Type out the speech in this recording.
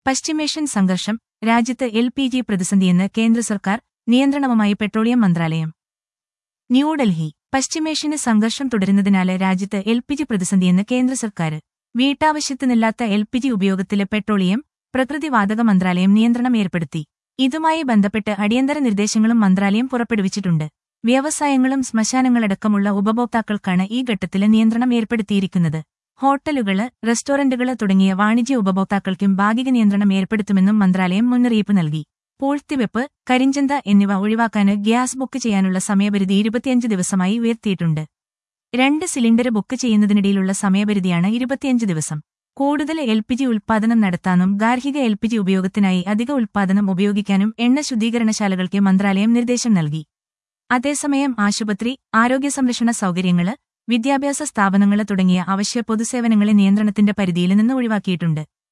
പശ്ചിമേഷ്യൻ സംഘർഷം രാജ്യത്ത് എൽ പി ജി പ്രതിസന്ധിയെന്ന് കേന്ദ്ര സർക്കാർ നിയന്ത്രണവുമായി പെട്രോളിയം മന്ത്രാലയം ന്യൂഡൽഹി പശ്ചിമേഷ്യന് സംഘർഷം തുടരുന്നതിനാല് രാജ്യത്ത് എൽ പി ജി പ്രതിസന്ധിയെന്ന് കേന്ദ്ര സർക്കാർ വീട്ടാവശ്യത്തിനില്ലാത്ത എൽ പി ജി ഉപയോഗത്തില് പെട്രോളിയം പ്രകൃതിവാതക മന്ത്രാലയം നിയന്ത്രണം ഏർപ്പെടുത്തി ഇതുമായി ബന്ധപ്പെട്ട് അടിയന്തര നിർദ്ദേശങ്ങളും മന്ത്രാലയം പുറപ്പെടുവിച്ചിട്ടുണ്ട് വ്യവസായങ്ങളും ശ്മശാനങ്ങളടക്കമുള്ള ഉപഭോക്താക്കൾക്കാണ് ഈ ഘട്ടത്തില് നിയന്ത്രണം ഏർപ്പെടുത്തിയിരിക്കുന്നത് ഹോട്ടലുകള് റെസ്റ്റോറന്റുകള് തുടങ്ങിയ വാണിജ്യ ഉപഭോക്താക്കൾക്കും ഭാഗിക നിയന്ത്രണം ഏർപ്പെടുത്തുമെന്നും മന്ത്രാലയം മുന്നറിയിപ്പ് നൽകി പൂഴ്ത്തിവെപ്പ് കരിഞ്ചന്ത എന്നിവ ഒഴിവാക്കാന് ഗ്യാസ് ബുക്ക് ചെയ്യാനുള്ള സമയപരിധി ഇരുപത്തിയഞ്ച് ദിവസമായി ഉയർത്തിയിട്ടുണ്ട് രണ്ട് സിലിണ്ടർ ബുക്ക് ചെയ്യുന്നതിനിടയിലുള്ള സമയപരിധിയാണ് ഇരുപത്തിയഞ്ച് ദിവസം കൂടുതൽ എൽ പി ജി ഉൽപ്പാദനം നടത്താനും ഗാർഹിക എൽ പി ജി ഉപയോഗത്തിനായി അധിക ഉൽപ്പാദനം ഉപയോഗിക്കാനും എണ്ണ ശുദ്ധീകരണശാലകൾക്ക് മന്ത്രാലയം നിർദ്ദേശം നൽകി അതേസമയം ആശുപത്രി ആരോഗ്യ സംരക്ഷണ സൗകര്യങ്ങള് വിദ്യാഭ്യാസ സ്ഥാപനങ്ങള് തുടങ്ങിയ അവശ്യ പൊതുസേവനങ്ങളെ നിയന്ത്രണത്തിന്റെ പരിധിയിൽ നിന്ന് ഒഴിവാക്കിയിട്ടുണ്ട്